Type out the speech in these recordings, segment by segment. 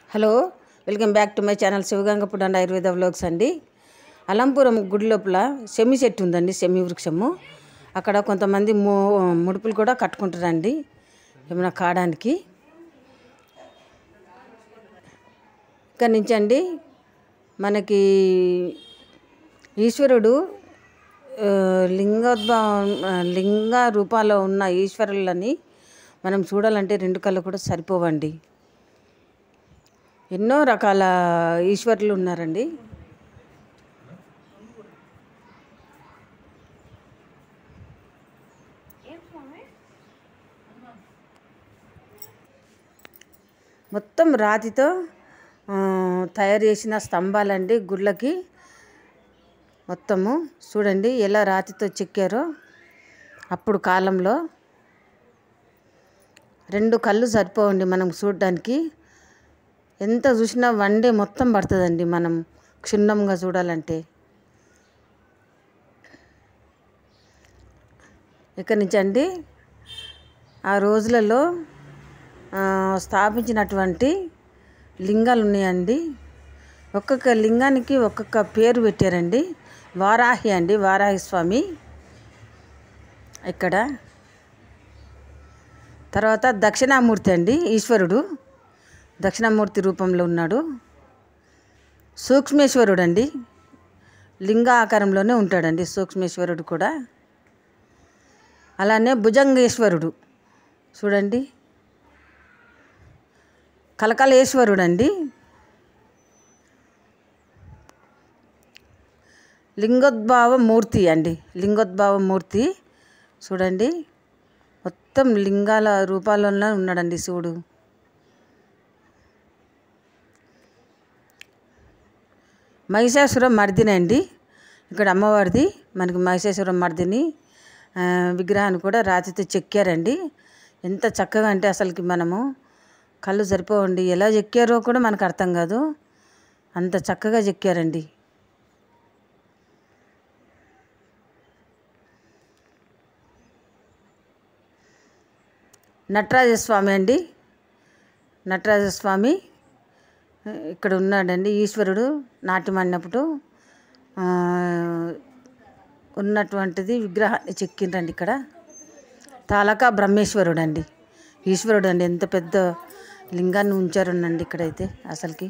hello welcome back to my channel శివగంగపుడు and Ayurveda vlogs అండి అలంపురం గుడి లోపల సెమి చెట్టు ఉందండి సెమి వృక్షము అక్కడ కొంతమంది ము ముడుపులు కూడా కట్టుకుంటారండి ఏమైనా కాడానికి ఇక్కడి నుంచి అండి మనకి ఈశ్వరుడు ఆ, లింగోద్భవం ఆ, లింగ రూపాల్లో ఉన్న ఈశ్వరులని మనం చూడాలంటే రెండు కళ్ళు కూడా సరిపోవండి ఎన్నో రకాల ఈశ్వరులు ఉన్నారండి మొత్తం రాతితో ఆ, తయారు చేసిన స్తంభాలండి గుళ్ళకి మొత్తము చూడండి ఎలా రాతితో చెక్కారో అప్పుడు కాలంలో రెండు కళ్ళు సరిపోవండి మనం చూడడానికి ఎంత చూసినా వన్ డే మొత్తం పడుతుందండి మనం క్షుణ్ణంగా చూడాలంటే ఇక్కడి నుంచి అండి ఆ రోజులలో ఆ, స్థాపించినటువంటి లింగాలు ఉన్నాయండి ఒక్కొక్క లింగానికి ఒక్కొక్క పేరు పెట్టారండి వారాహి అండి వారాహి స్వామి ఇక్కడ తర్వాత దక్షిణామూర్తి అండి ఈశ్వరుడు దక్షిణామూర్తి రూపంలో ఉన్నాడు సూక్ష్మేశ్వరుడు అండి లింగ ఆకారంలోనే ఉంటాడండి సూక్ష్మేశ్వరుడు కూడా అలానే భుజంగేశ్వరుడు చూడండి కలకలేశ్వరుడు అండి లింగోద్భావ మూర్తి అండి లింగోద్భావ మూర్తి చూడండి మొత్తం లింగాల రూపాల్లోనే ఉన్నాడండి శివుడు మహిషాసురం మర్దిని అండి ఇక్కడ అమ్మవారిది మనకి మహిషాసురం మర్దిని ఆ, విగ్రహాన్ని కూడా రాతితో చెక్కారండి ఎంత చక్కగా అంటే అసలుకి మనము కళ్ళు సరిపోవండి ఎలా చెక్కారో కూడా మనకు అర్థం కాదు అంత చక్కగా చెక్కారండి నటరాజస్వామి అండి నటరాజస్వామి ఇక్కడ ఉన్నాడండి ఈశ్వరుడు నాట్యం ఆడినప్పుడు ఆ, ఉన్నటువంటిది విగ్రహాన్ని చెక్కిండ్రండి ఇక్కడ తాలకా బ్రహ్మేశ్వరుడు అండి ఈశ్వరుడు అండి ఎంత పెద్ద లింగాన్ని ఉంచారునండి ఇక్కడైతే అసలుకి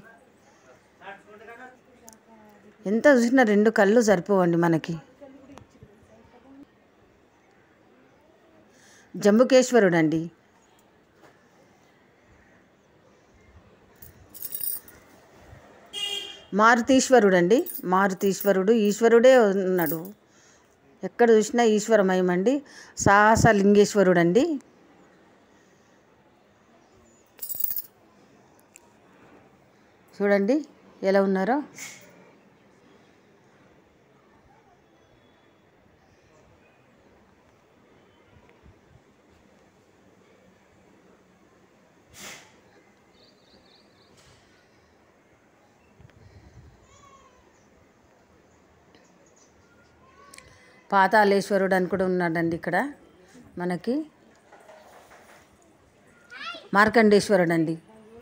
ఎంత చూసినా రెండు కళ్ళు సరిపోవండి మనకి జంబుకేశ్వరుడు అండి మారుతీశ్వరుడు అండి మారుతీశ్వరుడు ఈశ్వరుడే ఉన్నాడు ఎక్కడ చూసినా ఈశ్వరమయం అండి సాహస లింగేశ్వరుడు అండి చూడండి ఎలా ఉన్నారో పాతాళేశ్వరుడు అని కూడా ఉన్నాడండి ఇక్కడ మనకి మార్కండేశ్వరుడు అండి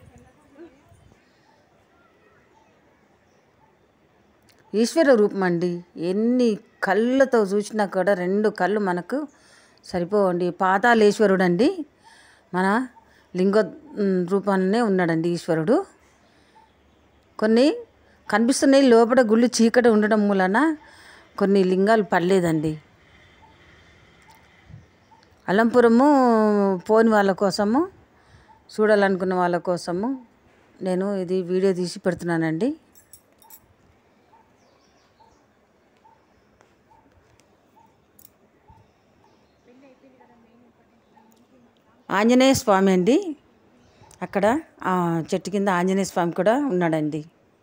ఈశ్వర రూపం అండి ఎన్ని కళ్ళతో చూసినా కూడా రెండు కళ్ళు మనకు సరిపోవండి పాతాళేశ్వరుడు అండి మన లింగ ఉమ్, రూపాన్నే ఉన్నాడండి ఈశ్వరుడు కొన్ని కనిపిస్తున్నాయి లోపల గుళ్ళు చీకటి ఉండడం మూలన కొన్ని లింగాలు పడలేదండి అలంపురము పోని వాళ్ళ కోసము చూడాలనుకున్న వాళ్ళ కోసము నేను ఇది వీడియో తీసి పెడుతున్నానండి ఆంజనేయ స్వామి అండి అక్కడ ఆ చెట్టు కింద ఆంజనేయ స్వామి కూడా ఉన్నాడండి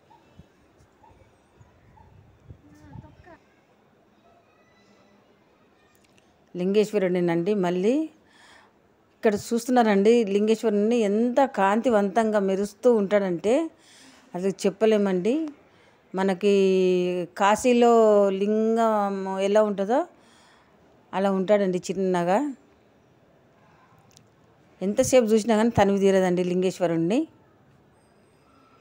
లింగేశ్వరుడినండి మళ్ళీ ఇక్కడ చూస్తున్నారండి లింగేశ్వరుని ఎంత కాంతివంతంగా మెరుస్తూ ఉంటాడంటే అది చెప్పలేమండి మనకి కాశీలో లింగం ఎలా ఉంటుందో అలా ఉంటాడండి చిన్నగా ఎంతసేపు చూసినా కానీ తనివి తీరదండి లింగేశ్వరుణ్ణి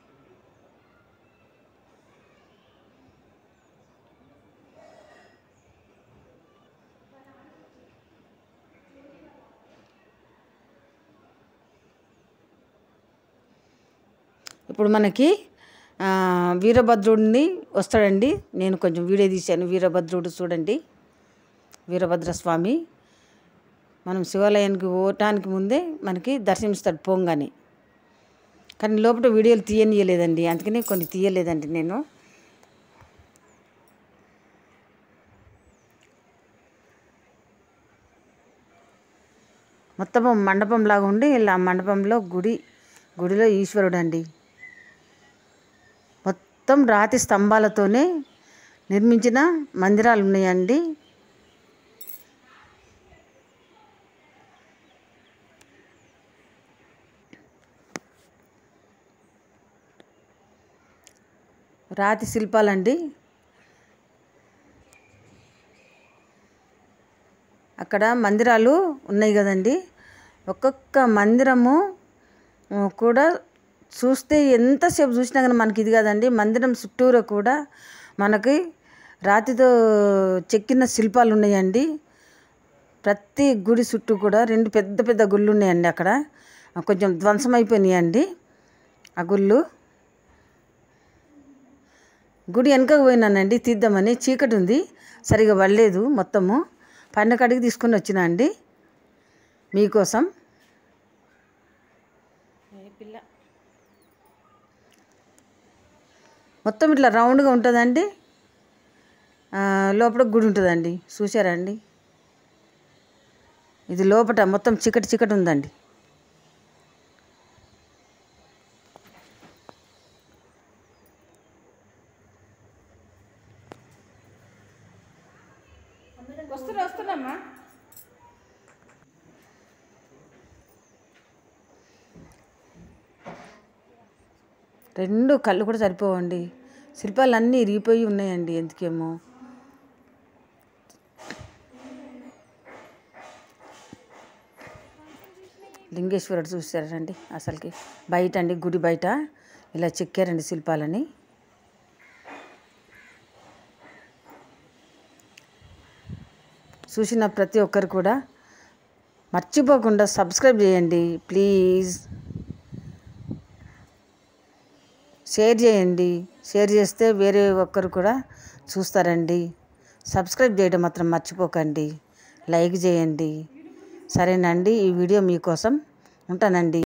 ఇప్పుడు మనకి ఆ, వీరభద్రుడిని వస్తాడండి నేను కొంచెం వీడియో తీశాను వీరభద్రుడు చూడండి వీరభద్రస్వామి మనం శివాలయానికి పోవటానికి ముందే మనకి దర్శనమిస్తాడు పోంగానే కానీ లోపల వీడియోలు తీయనీయలేదండి అందుకని కొన్ని తీయలేదండి నేను మొత్తం మండపం లాగా ఉండి ఇలా మండపంలో గుడి గుడిలో ఈశ్వరుడు అండి మొత్తం రాతి స్తంభాలతోనే నిర్మించిన మందిరాలు ఉన్నాయండి రాతి శిల్పాలండి అక్కడ మందిరాలు ఉన్నాయి కదండి ఒక్కొక్క మందిరము ఆ, కూడా చూస్తే ఎంతసేపు చూసినా కానీ మనకి ఇది కదండి మందిరం చుట్టూరా కూడా మనకి రాతితో చెక్కిన శిల్పాలు ఉన్నాయండి ప్రతి గుడి చుట్టూ కూడా రెండు పెద్ద పెద్ద గుళ్ళు ఉన్నాయండి అక్కడ ఆ, కొంచెం ధ్వంసం అయిపోయినాయండి ఆ గుళ్ళు గుడి వెనకకు పోయినానండి తీద్దామని చీకటి ఉంది సరిగా పడలేదు మొత్తము పైన కడిగి తీసుకొని వచ్చిన అండి మీకోసం పిల్ల మొత్తం ఇట్లా రౌండ్గా ఉంటుందండి ఆ, లోపల గుడి ఉంటుందండి చూసారా అండి ఇది లోపట మొత్తం చికటి చికటి ఉందండి వస్తున్నా వస్తున్నామ్మా రెండు కళ్ళు కూడా సరిపోవండి శిల్పాలు అన్నీ ఇరిగిపోయి ఉన్నాయండి ఎందుకేమో లింగేశ్వరుడు చూసారండి అసలుకి బయట అండి గుడి బయట ఇలా చెక్కారండి శిల్పాలని చూసిన ప్రతి ఒక్కరు కూడా మర్చిపోకుండా సబ్స్క్రైబ్ చేయండి ప్లీజ్ షేర్ చేయండి షేర్ చేస్తే వేరే ఒక్కరు కూడా చూస్తారండి సబ్స్క్రైబ్ చేయడం మాత్రం మర్చిపోకండి లైక్ చేయండి సరేనండి ఈ వీడియో మీకోసం ఉంటానండి